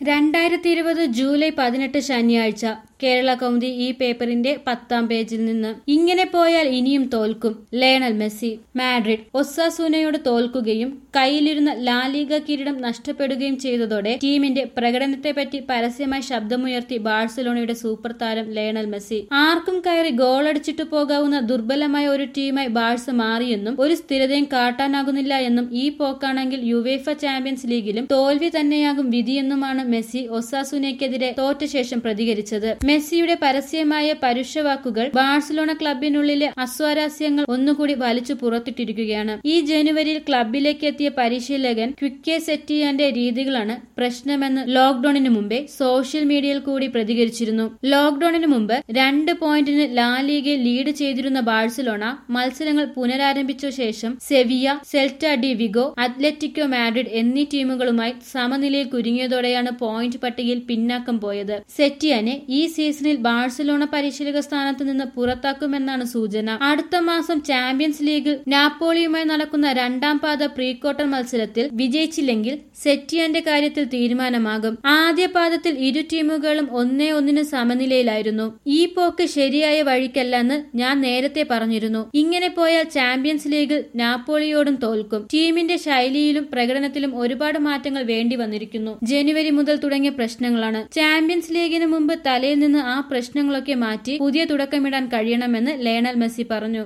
രണ്ടായിരത്തി ഇരുപത് ജൂലൈ പതിനെട്ട് ശനിയാഴ്ച കേരള കൗമുദി ഈ പേപ്പറിന്റെ പത്താം പേജിൽ നിന്ന് ഇങ്ങനെ പോയാൽ ഇനിയും തോൽക്കും ലയണൽ മെസ്സി മാഡ്രിഡ് ഒസാസൂനയോട് തോൽക്കുകയും കയ്യിലിരുന്ന ലാലിഗ കിരീടം നഷ്ടപ്പെടുകയും ചെയ്തതോടെ ടീമിന്റെ പ്രകടനത്തെപ്പറ്റി പരസ്യമായി ശബ്ദമുയർത്തി ബാഴ്സലോണയുടെ സൂപ്പർ താരം ലയണൽ മെസ്സി ആർക്കും കയറി ഗോളടിച്ചിട്ട് പോകാവുന്ന ദുർബലമായ ഒരു ടീമായി ബാഴ്സ മാറിയെന്നും ഒരു സ്ഥിരതയും കാട്ടാനാകുന്നില്ല എന്നും ഈ പോക്കാണെങ്കിൽ യുവേഫ ചാമ്പ്യൻസ് ലീഗിലും തോൽവി തന്നെയാകും വിധിയെന്നുമാണ് മെസ്സി ഒസാസുനയ്ക്കെതിരെ തോറ്റ ശേഷം പ്രതികരിച്ചത് മെസ്സിയുടെ പരസ്യമായ പരുഷവാക്കുകൾ ബാഴ്സലോണ ക്ലബിനുള്ളിലെ അസ്വാരസ്യങ്ങൾ ഒന്നുകൂടി വലിച്ചു പുറത്തിട്ടിരിക്കുകയാണ് ഈ ജനുവരിയിൽ ക്ലബിലേക്ക് എത്തിയ പരിശീലകൻ ക്വിക്കെ സെറ്റിയാന്റെ രീതികളാണ് പ്രശ്നമെന്ന് ലോക്ഡൌണിന് മുമ്പേ സോഷ്യൽ മീഡിയയിൽ കൂടി പ്രതികരിച്ചിരുന്നു ലോക്ഡൌണിന് മുമ്പ് രണ്ട് പോയിന്റിന് ലാ ലീഗയിൽ ലീഡ് ചെയ്തിരുന്ന ബാഴ്സലോണ മത്സരങ്ങൾ പുനരാരംഭിച്ച ശേഷം Sevilla Celta de Vigo Atletico Madrid എന്നീ ടീമുകളുമായി സമനിലയിൽ കുരുങ്ങിയതോടെയാണ് പോയിന്റ് പട്ടികയിൽ പിന്നാക്കം പോയത് സെറ്റിയാനെ ഈ സീസണിൽ ബാഴ്സലോണ പരിശീലക സ്ഥാനത്ത് നിന്ന് പുറത്താക്കുമെന്നാണ് സൂചന അടുത്ത മാസം ചാമ്പ്യൻസ് ലീഗിൽ നാപ്പോളിയുമായി നടക്കുന്ന രണ്ടാം പാദ പ്രീ ക്വാർട്ടർ മത്സരത്തിൽ വിജയിച്ചില്ലെങ്കിൽ സെറ്റിയാന്റെ കാര്യത്തിൽ തീരുമാനമാകും ആദ്യ പാദത്തിൽ ഇരു ടീമുകളും ഒന്നേ ഒന്നിന് സമനിലയിലായിരുന്നു ഈ പോക്ക് ശരിയായ വഴിക്കല്ലെന്ന് ഞാൻ നേരത്തെ പറഞ്ഞിരുന്നു ഇങ്ങനെ പോയാൽ ചാമ്പ്യൻസ് ലീഗിൽ നാപ്പോളിയോടും തോൽക്കും ടീമിന്റെ ശൈലിയിലും പ്രകടനത്തിലും ഒരുപാട് മാറ്റങ്ങൾ വേണ്ടി വന്നിരിക്കുന്നു ജനുവരി മുതൽ തുടങ്ങിയ പ്രശ്നങ്ങളാണ് ചാമ്പ്യൻസ് ലീഗിന് മുമ്പ് തലയിൽ നിന്ന് ആ പ്രശ്നങ്ങളൊക്കെ മാറ്റി പുതിയ തുടക്കമിടാൻ കഴിയണമെന്ന് ലയണൽ മെസ്സി പറഞ്ഞു